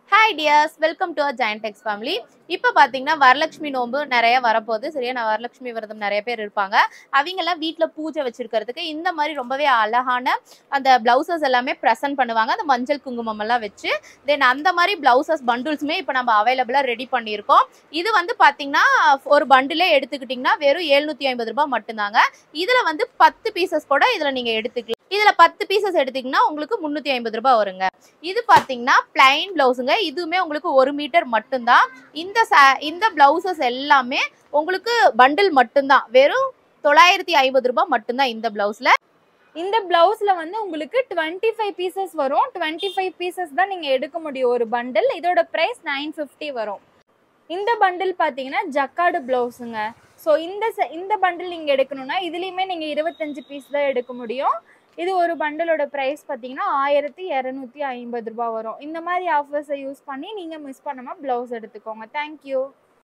hi dears welcome to our join Tex family இப்போ பார்த்தீங்கன்னா வரலட்சுமி நோன்பு நிறைய வரப்போகுது சரியா நான் வரலட்சுமி விரதம் நிறைய பேர் இருப்பாங்க அவங்கெல்லாம் வீட்டில் பூஜை வச்சிருக்கிறதுக்கு இந்த மாதிரி ரொம்பவே அழகான அந்த பிளவுசஸ் எல்லாமே ப்ரெசென்ட் பண்ணுவாங்க அந்த மஞ்சள் குங்குமம் எல்லாம் வச்சு தென் அந்த மாதிரி பிளவுசஸ் பண்டில்ஸுமே இப்போ நம்ம அவைலபிளாக ரெடி பண்ணியிருக்கோம் இது வந்து பார்த்தீங்கன்னா ஒரு பண்டிலே எடுத்துக்கிட்டிங்கன்னா வெறும் எழுநூற்றி ஐம்பது ரூபாய் மட்டும்தாங்க இதில் வந்து பத்து பீசஸ் கூட இதில் நீங்கள் எடுத்துக்கலாம் இதில் பத்து பீசஸ் எடுத்தீங்கன்னா உங்களுக்கு முந்நூற்றி ஐம்பது ரூபாய் வருங்க இது பார்த்தீங்கன்னா பிளைன் பிளவுஸுங்க இதுவுமே உங்களுக்கு ஒரு மீட்டர் மட்டும்தான் இந்த ச இந்த பிளவுசஸ் எல்லாமே உங்களுக்கு பண்டில் மட்டும்தான் வெறும் தொள்ளாயிரத்தி ஐம்பது ரூபாய் மட்டும்தான் இந்த பிளவுஸ்ல இந்த பிளவுஸ்ல வந்து உங்களுக்கு டுவெண்ட்டி ஃபைவ் பீசஸ் வரும் டுவெண்ட்டி ஃபைவ் பீசஸ் தான் நீங்க எடுக்க முடியும் ஒரு பண்டில் இதோட பிரைஸ் நைன் ஃபிஃப்டி வரும் இந்த பண்டில் பார்த்தீங்கன்னா ஜக்காடு பிளவுஸுங்க ஸோ இந்த se- இந்த பண்டில் நீங்கள் எடுக்கணும்னா இதுலேயுமே நீங்கள் இருபத்தஞ்சு பீஸ் தான் எடுக்க முடியும் இது ஒரு பண்டிலோட ப்ரைஸ் பார்த்தீங்கன்னா ஆயிரத்தி இரநூத்தி ஐம்பது ரூபா வரும் இந்த மாதிரி ஆஃபர்ஸை யூஸ் பண்ணி நீங்கள் மிஸ் பண்ணாமல் ப்ளவுஸ் எடுத்துக்கோங்க தேங்க்யூ